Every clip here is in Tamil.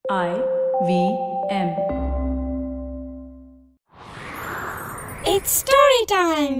I V M. It's story time.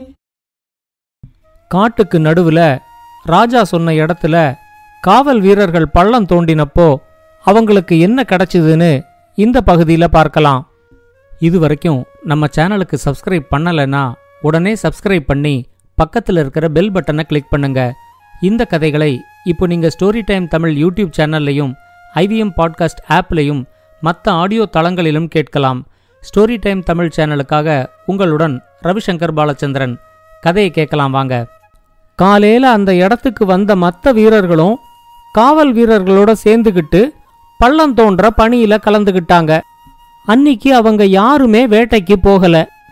காட்டுக்கு நடுவுல ராஜா சொன்ன இடத்துல காவல் வீரர்கள் பள்ளம் தோண்டினப்போ அவங்களுக்கு என்ன கிடைச்சதுன்னு இந்த பகுதியில பார்க்கலாம் இது வரைக்கும் நம்ம சேனலுக்கு சப்ஸ்கிரைப் பண்ணலைன்னா உடனே சப்ஸ்கிரைப் பண்ணி பக்கத்தில் இருக்கிற பெல் பட்டனை கிளிக் பண்ணுங்க இந்த கதைகளை இப்போ நீங்க ஸ்டோரி டைம் தமிழ் யூடியூப் சேனல்லையும் ஐவிஎம் பாட்காஸ்ட் ஆப்லையும் மற்ற ஆடியோ தளங்களிலும் கேட்கலாம் ஸ்டோரி டைம் தமிழ் சேனலுக்காக உங்களுடன் ரவிசங்கர் பாலச்சந்திரன் கதையை கேட்கலாம் வாங்க காலையில அந்த இடத்துக்கு வந்த மற்ற வீரர்களும் காவல் வீரர்களோட சேர்ந்துக்கிட்டு பள்ளம் தோன்ற பணியில கலந்துக்கிட்டாங்க அன்னிக்கு அவங்க யாருமே வேட்டைக்கு போகல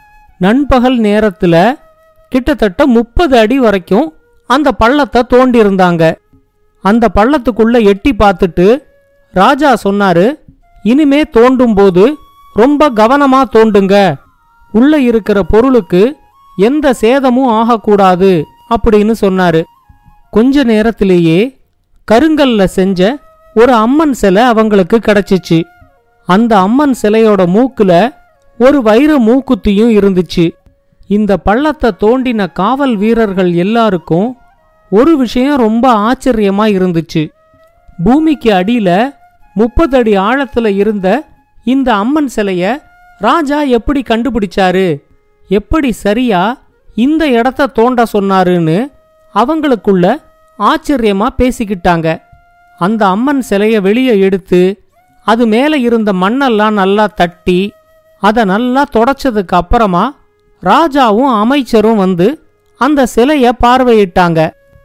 நண்பகல் நேரத்துல கிட்டத்தட்ட முப்பது அடி வரைக்கும் அந்த பள்ளத்தை தோண்டியிருந்தாங்க அந்த பள்ளத்துக்குள்ள எட்டி பார்த்துட்டு ராஜா சொன்னாரு இனிமே தோண்டும் போது ரொம்ப கவனமா தோண்டுங்க உள்ள இருக்கிற பொருளுக்கு எந்த சேதமும் ஆகக்கூடாது அப்படின்னு சொன்னாரு கொஞ்ச நேரத்திலேயே கருங்கல்ல செஞ்ச ஒரு அம்மன் சிலை அவங்களுக்கு கிடைச்சிச்சு அந்த அம்மன் சிலையோட மூக்குல ஒரு வைர மூக்குத்தியும் இருந்துச்சு இந்த பள்ளத்தை தோண்டின காவல் வீரர்கள் எல்லாருக்கும் ஒரு விஷயம் ரொம்ப ஆச்சரியமா இருந்துச்சு பூமிக்கு அடியில முப்பது அடி ஆழத்துல இருந்த இந்த அம்மன் சிலைய ராஜா எப்படி கண்டுபிடிச்சாரு எப்படி சரியா இந்த இடத்த தோண்ட சொன்னாருன்னு அவங்களுக்குள்ள ஆச்சரியமா பேசிக்கிட்டாங்க அந்த அம்மன் சிலைய வெளியே எடுத்து அது மேலே இருந்த மண்ணெல்லாம் நல்லா தட்டி அதை நல்லா தொடச்சதுக்கு அப்புறமா ராஜாவும் அமைச்சரும் வந்து அந்த சிலைய பார்வையிட்டாங்க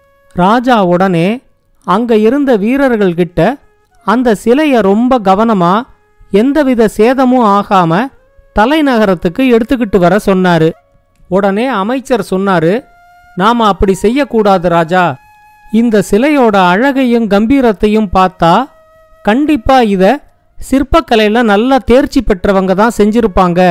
ராஜா உடனே அங்க இருந்த வீரர்கள் கிட்ட அந்த சிலைய ரொம்ப கவனமா எந்தவித சேதமும் ஆகாம தலைநகரத்துக்கு எடுத்துக்கிட்டு வர சொன்னாரு உடனே அமைச்சர் சொன்னாரு நாம அப்படி செய்யக்கூடாது ராஜா இந்த சிலையோட அழகையும் கம்பீரத்தையும் பார்த்தா கண்டிப்பா இத சிற்பக்கலையில நல்லா தேர்ச்சி பெற்றவங்க தான் செஞ்சிருப்பாங்க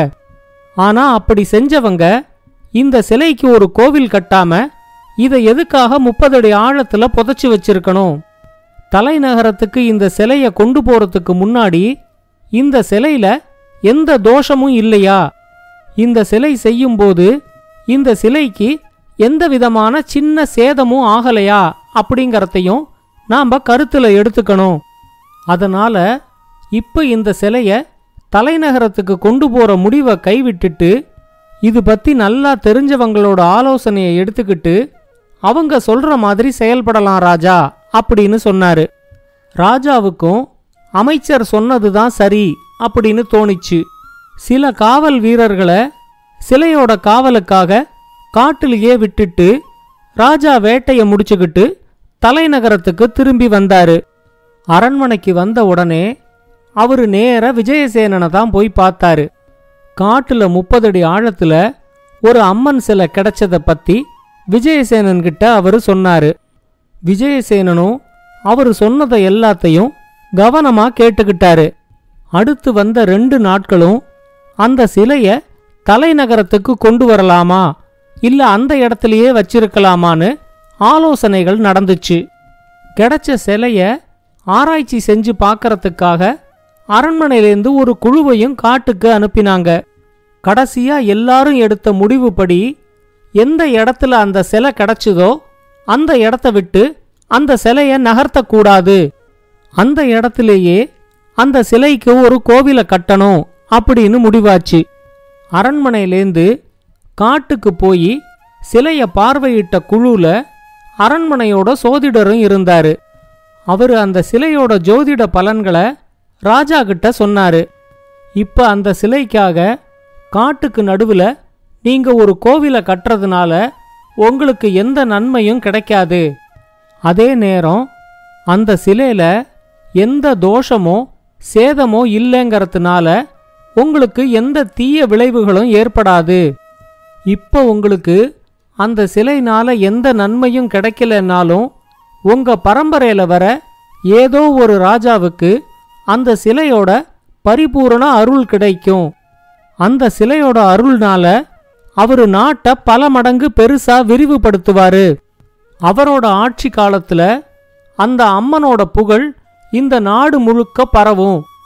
ஆனா அப்படி செஞ்சவங்க இந்த சிலைக்கு ஒரு கோவில் கட்டாம இதை எதுக்காக முப்பது அடி ஆழத்துல புதைச்சு வச்சிருக்கணும் தலைநகரத்துக்கு இந்த சிலைய கொண்டு போறதுக்கு முன்னாடி இந்த சிலையில எந்த தோஷமும் இல்லையா இந்த சிலை செய்யும்போது இந்த சிலைக்கு எந்த விதமான சின்ன சேதமும் ஆகலையா அப்படிங்கறதையும் நாம கருத்துல எடுத்துக்கணும் அதனால இப்ப இந்த சிலைய தலைநகரத்துக்கு கொண்டு போற முடிவை கைவிட்டுட்டு இது பத்தி நல்லா தெரிஞ்சவங்களோட ஆலோசனையை எடுத்துக்கிட்டு அவங்க சொல்ற மாதிரி செயல்படலாம் ராஜா அப்படின்னு சொன்னாரு ராஜாவுக்கும் அமைச்சர் சொன்னதுதான் சரி அப்படின்னு தோணிச்சு சில காவல் வீரர்களை சிலையோட காவலுக்காக காட்டிலேயே விட்டுட்டு ராஜா வேட்டைய முடிச்சுக்கிட்டு தலைநகரத்துக்கு திரும்பி வந்தாரு அரண்மனைக்கு வந்த உடனே அவரு நேர விஜயசேனனை தான் போய் பார்த்தாரு காட்டுல முப்பது அடி ஆழத்துல ஒரு அம்மன் சிலை கிடைச்சத பத்தி விஜயசேனன் கிட்ட அவரு சொன்னாரு விஜயசேனனும் அவரு சொன்னதை எல்லாத்தையும் கவனமா கேட்டுக்கிட்டாரு அடுத்து வந்த ரெண்டு நாட்களும் அந்த சிலைய தலைநகரத்துக்கு கொண்டு வரலாமா இல்ல அந்த இடத்துலயே வச்சிருக்கலாமான்னு ஆலோசனைகள் நடந்துச்சு கிடைச்ச சிலைய ஆராய்ச்சி செஞ்சு பார்க்கறதுக்காக அரண்மனையிலேருந்து ஒரு குழுவையும் காட்டுக்கு அனுப்பினாங்க கடைசியா எல்லாரும் எடுத்த முடிவுப்படி எந்த இடத்துல அந்த சிலை கிடைச்சதோ அந்த இடத்த விட்டு அந்த சிலைய நகர்த்தக்கூடாது அந்த இடத்திலேயே அந்த சிலைக்கு ஒரு கோவிலை கட்டணும் அப்படின்னு முடிவாச்சு அரண்மனையிலேந்து காட்டுக்கு போய் சிலைய பார்வையிட்ட குழுல அரண்மனையோட சோதிடரும் இருந்தாரு அவரு அந்த சிலையோட ஜோதிட பலன்களை ராஜா கிட்ட சொன்னாரு இப்ப அந்த சிலைக்காக காட்டுக்கு நடுவுல நீங்க ஒரு கோவிலை கட்டுறதுனால உங்களுக்கு எந்த நன்மையும் கிடைக்காது அதே நேரம் அந்த சிலையில எந்த தோஷமோ சேதமோ இல்லைங்கிறதுனால உங்களுக்கு எந்த தீய விளைவுகளும் ஏற்படாது இப்போ உங்களுக்கு அந்த சிலைனால எந்த நன்மையும் கிடைக்கலனாலும் உங்க பரம்பரையில வர ஏதோ ஒரு ராஜாவுக்கு அந்த சிலையோட பரிபூரண அருள் கிடைக்கும் அந்த சிலையோட அருள்னால அவரு நாட்டை பல மடங்கு பெருசா விரிவுபடுத்துவாரு அவரோட ஆட்சி காலத்துல அந்த அம்மனோட புகழ் இந்த நாடு முழுக்க பரவும்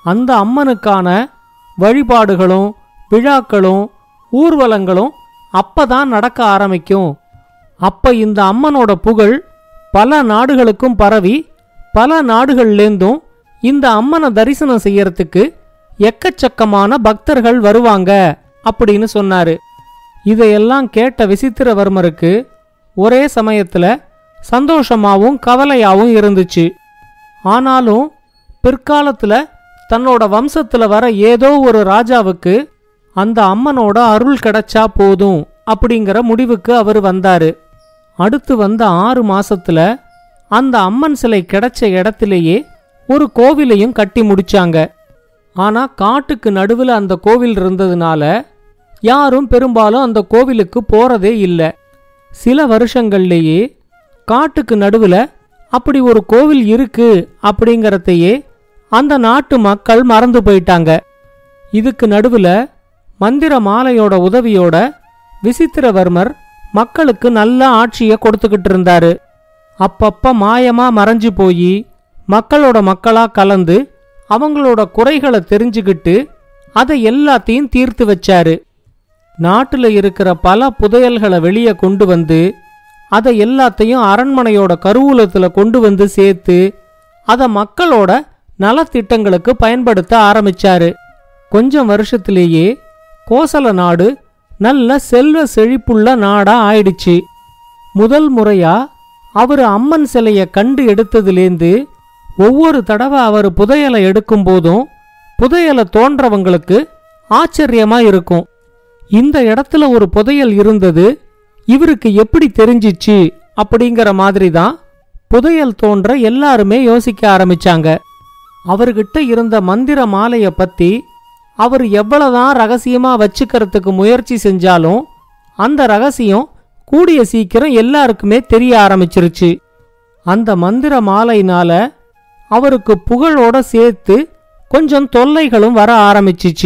அந்த அம்மனுக்கான வழிபாடுகளும் விழாக்களும் ஊர்வலங்களும் அப்பதான் நடக்க ஆரம்பிக்கும் அப்ப இந்த அம்மனோட புகழ் பல நாடுகளுக்கும் பரவி பல நாடுகள்லேருந்தும் இந்த அம்மனை தரிசனம் செய்யறதுக்கு எக்கச்சக்கமான பக்தர்கள் வருவாங்க அப்படின்னு சொன்னாரு இதையெல்லாம் கேட்ட விசித்திரவர்மருக்கு ஒரே சமயத்துல சந்தோஷமாவும் கவலையாவும் இருந்துச்சு ஆனாலும் பிற்காலத்துல தன்னோட வம்சத்துல வர ஏதோ ஒரு ராஜாவுக்கு அந்த அம்மனோட அருள் கிடைச்சா போதும் அப்படிங்கிற முடிவுக்கு அவர் வந்தாரு அடுத்து வந்த ஆறு மாசத்துல அந்த அம்மன் சிலை கிடைச்ச இடத்திலேயே ஒரு கோவிலையும் கட்டி முடிச்சாங்க ஆனா காட்டுக்கு நடுவுல அந்த கோவில் இருந்ததுனால யாரும் பெரும்பாலும் அந்த கோவிலுக்கு போறதே இல்லை சில வருஷங்கள்லேயே காட்டுக்கு நடுவுல அப்படி ஒரு கோவில் இருக்கு அப்படிங்கறதையே அந்த நாட்டு மக்கள் மறந்து போயிட்டாங்க இதுக்கு நடுவுல மந்திர மாலையோட உதவியோட விசித்திரவர்மர் மக்களுக்கு நல்ல ஆட்சியை கொடுத்துக்கிட்டு இருந்தாரு அப்பப்ப மாயமா மறைஞ்சு போய் மக்களோட மக்களா கலந்து அவங்களோட குறைகளை தெரிஞ்சுக்கிட்டு அதை எல்லாத்தையும் தீர்த்து வச்சாரு நாட்டுல இருக்கிற பல புதையல்களை வெளியே கொண்டு வந்து அதை எல்லாத்தையும் அரண்மனையோட கருவூலத்துல கொண்டு வந்து சேர்த்து அதை மக்களோட நலத்திட்டங்களுக்கு பயன்படுத்த ஆரம்பிச்சாரு கொஞ்சம் வருஷத்திலேயே கோசல நாடு நல்ல செல்வ செழிப்புள்ள நாடா ஆயிடுச்சு முதல் முறையா அவர் அம்மன் சிலைய கண்டு எடுத்ததுலேருந்து ஒவ்வொரு தடவை அவர் புதையலை எடுக்கும் போதும் புதையலை தோன்றவங்களுக்கு ஆச்சரியமா இருக்கும் இந்த இடத்துல ஒரு புதையல் இருந்தது இவருக்கு எப்படி தெரிஞ்சிச்சு அப்படிங்கிற மாதிரி தான் புதையல் தோன்ற எல்லாருமே யோசிக்க ஆரம்பிச்சாங்க அவர்கிட்ட இருந்த மந்திர மாலைய பத்தி அவர் எவ்வளவுதான் ரகசியமா வச்சுக்கிறதுக்கு முயற்சி செஞ்சாலும் அந்த ரகசியம் கூடிய சீக்கிரம் எல்லாருக்குமே தெரிய ஆரம்பிச்சிருச்சு அந்த மந்திர மாலையினால அவருக்கு புகழோட சேர்த்து கொஞ்சம் தொல்லைகளும் வர ஆரம்பிச்சிச்சு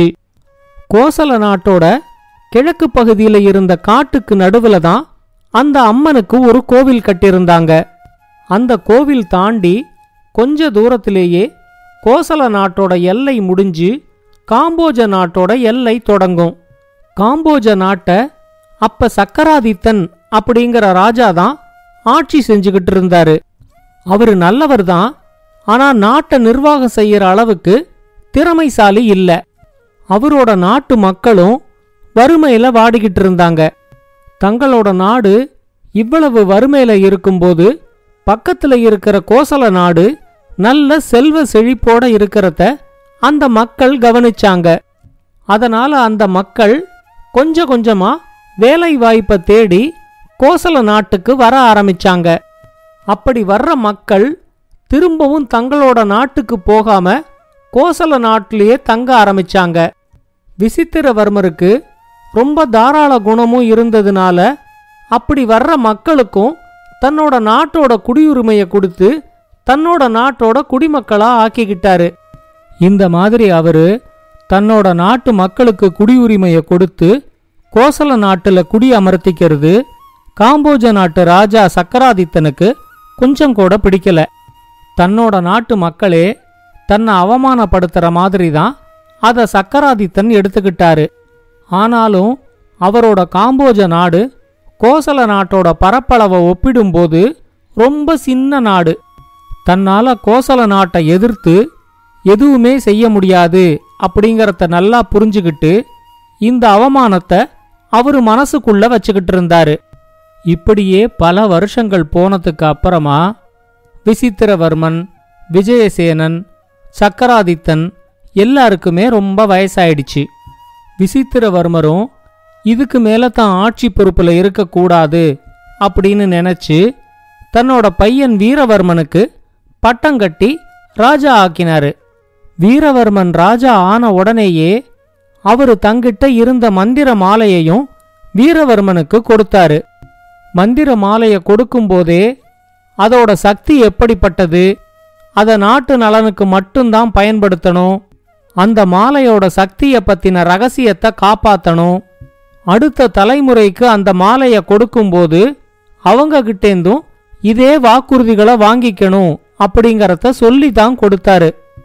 கோசல நாட்டோட கிழக்கு பகுதியில இருந்த காட்டுக்கு நடுவுல தான் அந்த அம்மனுக்கு ஒரு கோவில் கட்டியிருந்தாங்க அந்த கோவில் தாண்டி கொஞ்ச தூரத்திலேயே கோசல நாட்டோட எல்லை முடிஞ்சு காம்போஜ நாட்டோட எல்லை தொடங்கும் காம்போஜ நாட்டை அப்ப சக்கராதித்தன் அப்படிங்கிற ராஜா தான் ஆட்சி செஞ்சுக்கிட்டு இருந்தாரு அவரு நல்லவர் தான் ஆனா நாட்டை நிர்வாகம் செய்யற அளவுக்கு திறமைசாலி இல்ல அவரோட நாட்டு மக்களும் வறுமையில வாடிக்கிட்டு இருந்தாங்க தங்களோட நாடு இவ்வளவு வறுமையில இருக்கும்போது பக்கத்துல இருக்கிற கோசல நாடு நல்ல செல்வ செழிப்போட இருக்கிறத அந்த மக்கள் கவனிச்சாங்க அதனால அந்த மக்கள் கொஞ்சம் கொஞ்சமா வேலை வாய்ப்பை தேடி கோசல நாட்டுக்கு வர ஆரம்பிச்சாங்க அப்படி வர்ற மக்கள் திரும்பவும் தங்களோட நாட்டுக்கு போகாம கோசல நாட்டிலேயே தங்க ஆரம்பிச்சாங்க விசித்திரவர்மருக்கு ரொம்ப தாராள குணமும் இருந்ததுனால அப்படி வர்ற மக்களுக்கும் தன்னோட நாட்டோட குடியுரிமையை கொடுத்து தன்னோட நாட்டோட குடிமக்களா ஆக்கிக்கிட்டாரு இந்த மாதிரி அவரு தன்னோட நாட்டு மக்களுக்கு குடியுரிமையை கொடுத்து கோசல நாட்டுல குடி அமர்த்திக்கிறது காம்போஜ நாட்டு ராஜா சக்கராதித்தனுக்கு கொஞ்சம் கூட பிடிக்கல தன்னோட நாட்டு மக்களே தன்னை அவமானப்படுத்துற மாதிரி தான் அதை சக்கராதித்தன் எடுத்துக்கிட்டாரு ஆனாலும் அவரோட காம்போஜ நாடு கோசல நாட்டோட பரப்பளவை ஒப்பிடும்போது ரொம்ப சின்ன நாடு தன்னால கோசல நாட்டை எதிர்த்து எதுவுமே செய்ய முடியாது அப்படிங்கறத நல்லா புரிஞ்சுக்கிட்டு இந்த அவமானத்தை அவரு மனசுக்குள்ள வச்சுக்கிட்டு இருந்தாரு இப்படியே பல வருஷங்கள் போனதுக்கு அப்புறமா விசித்திரவர்மன் விஜயசேனன் சக்கராதித்தன் எல்லாருக்குமே ரொம்ப வயசாயிடுச்சு விசித்திரவர்மரும் இதுக்கு மேல தான் ஆட்சி பொறுப்புல இருக்கக்கூடாது அப்படின்னு நினைச்சு தன்னோட பையன் வீரவர்மனுக்கு பட்டம் கட்டி ராஜா ஆக்கினாரு வீரவர்மன் ராஜா ஆன உடனேயே அவரு தங்கிட்ட இருந்த மந்திர மாலையையும் வீரவர்மனுக்கு கொடுத்தாரு மந்திர மாலையை கொடுக்கும்போதே அதோட சக்தி எப்படிப்பட்டது அதை நாட்டு நலனுக்கு மட்டும்தான் பயன்படுத்தணும் அந்த மாலையோட சக்தியை பத்தின ரகசியத்தை காப்பாத்தணும் அடுத்த தலைமுறைக்கு அந்த மாலையை கொடுக்கும்போது அவங்க கிட்டேந்தும் இதே வாக்குறுதிகளை வாங்கிக்கணும் அப்படிங்கறத சொல்லி தான் கொடுத்தாரு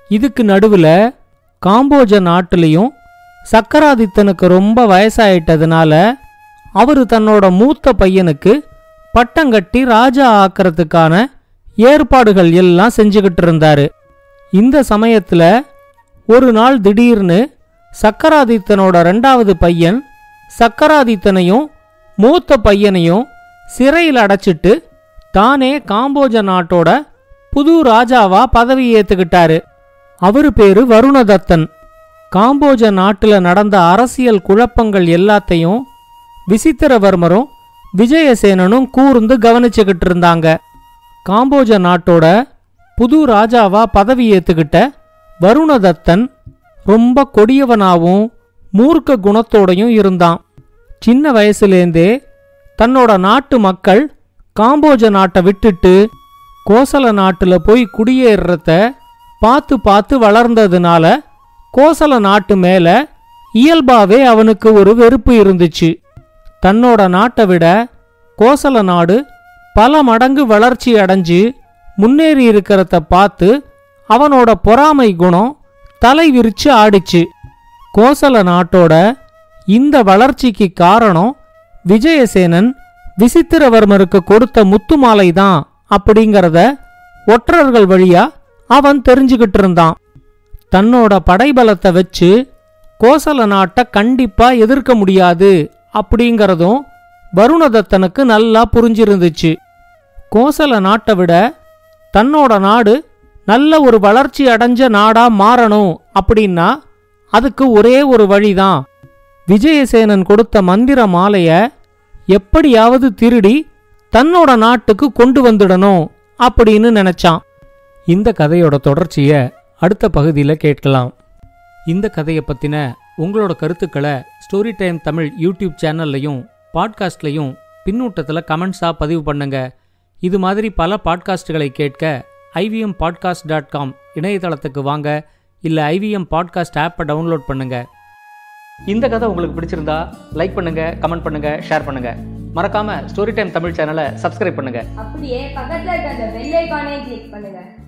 இதுக்கு நடுவுல காம்போஜ நாட்டிலையும் சக்கராதித்தனுக்கு ரொம்ப வயசாயிட்டதுனால அவரு தன்னோட மூத்த பையனுக்கு பட்டம் கட்டி ராஜா ஆக்கிறதுக்கான ஏற்பாடுகள் எல்லாம் செஞ்சுக்கிட்டு இருந்தாரு இந்த சமயத்துல ஒரு நாள் திடீர்னு சக்கராதித்தனோட ரெண்டாவது பையன் சக்கராதித்தனையும் மூத்த பையனையும் சிறையில் அடைச்சிட்டு தானே காம்போஜ நாட்டோட புது ராஜாவா பதவி ஏத்துக்கிட்டாரு அவரு பேரு வருணதத்தன் காம்போஜ நாட்டுல நடந்த அரசியல் குழப்பங்கள் எல்லாத்தையும் விசித்திரவர்மரும் விஜயசேனனும் கூர்ந்து கவனிச்சுக்கிட்டு இருந்தாங்க காம்போஜ நாட்டோட புது ராஜாவா பதவி ஏத்துக்கிட்ட வருணதத்தன் ரொம்ப கொடியவனாவும் மூர்க்க குணத்தோடையும் இருந்தான் சின்ன வயசுலேருந்தே தன்னோட நாட்டு மக்கள் காம்போஜ நாட்டை விட்டுட்டு கோசல நாட்டுல போய் குடியேறத பார்த்து பார்த்து வளர்ந்ததுனால கோசல நாட்டு மேல இயல்பாவே அவனுக்கு ஒரு வெறுப்பு இருந்துச்சு தன்னோட நாட்டை விட கோசல நாடு பல மடங்கு வளர்ச்சி அடைஞ்சு முன்னேறி இருக்கிறத பார்த்து அவனோட பொறாமை குணம் தலை விரிச்சு ஆடிச்சு கோசல நாட்டோட இந்த வளர்ச்சிக்கு காரணம் விஜயசேனன் விசித்திரவர்மருக்கு கொடுத்த முத்து மாலை தான் அப்படிங்கறத ஒற்றர்கள் வழியா அவன் தெரிஞ்சுக்கிட்டு இருந்தான் தன்னோட படைபலத்தை வச்சு கோசல நாட்டை கண்டிப்பா எதிர்க்க முடியாது அப்படிங்கறதும் வருணதத்தனுக்கு நல்லா புரிஞ்சிருந்துச்சு கோசல நாட்டை விட தன்னோட நாடு நல்ல ஒரு வளர்ச்சி அடைஞ்ச நாடா மாறணும் அப்படின்னா அதுக்கு ஒரே ஒரு வழிதான் விஜயசேனன் கொடுத்த மந்திர மாலைய எப்படியாவது திருடி தன்னோட நாட்டுக்கு கொண்டு வந்துடணும் அப்படின்னு நினைச்சான் இந்த கதையோட தொடர்ச்சிய அடுத்த பகுதியில் கேட்கலாம் இந்த கதையை பத்தின உங்களோட கருத்துக்களை ஸ்டோரி டைம் தமிழ் யூடியூப் சேனல்லையும் பாட்காஸ்ட்லையும் பின்னூட்டத்தில் கமெண்ட்ஸாக பதிவு பண்ணுங்க இது மாதிரி பல பாட்காஸ்டுகளை கேட்க ஐவிஎம் பாட்காஸ்ட் டாட் காம் இணையதளத்துக்கு வாங்க இல்லை ஐவிஎம் பாட்காஸ்ட் ஆப்பை டவுன்லோட் பண்ணுங்க இந்த கதை உங்களுக்கு பிடிச்சிருந்தா லைக் பண்ணுங்க கமெண்ட் பண்ணுங்க ஷேர் பண்ணுங்க மறக்காம ஸ்டோரி டைம் தமிழ் சேனலை சப்ஸ்கிரைப் பண்ணுங்க அப்படியே பக்கத்துல இருக்க அந்த பெல் ஐகானையும் கிளிக் பண்ணுங்க